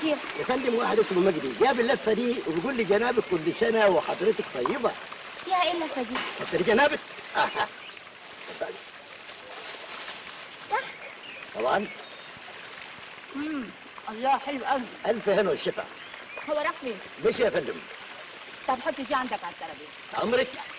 الشيخ يا فندم واحد اسمه مجدي جاب اللفه دي وبيقول لي جنابك كل سنه وحضرتك طيبه فيها ايه اللفه دي فكري جنابك اها اتفضلي. طبعا امم الله حلو قوي الف هنا والشفا هو راح فين ماشي يا فندم طب حط دي عندك على الترابيزه عمرك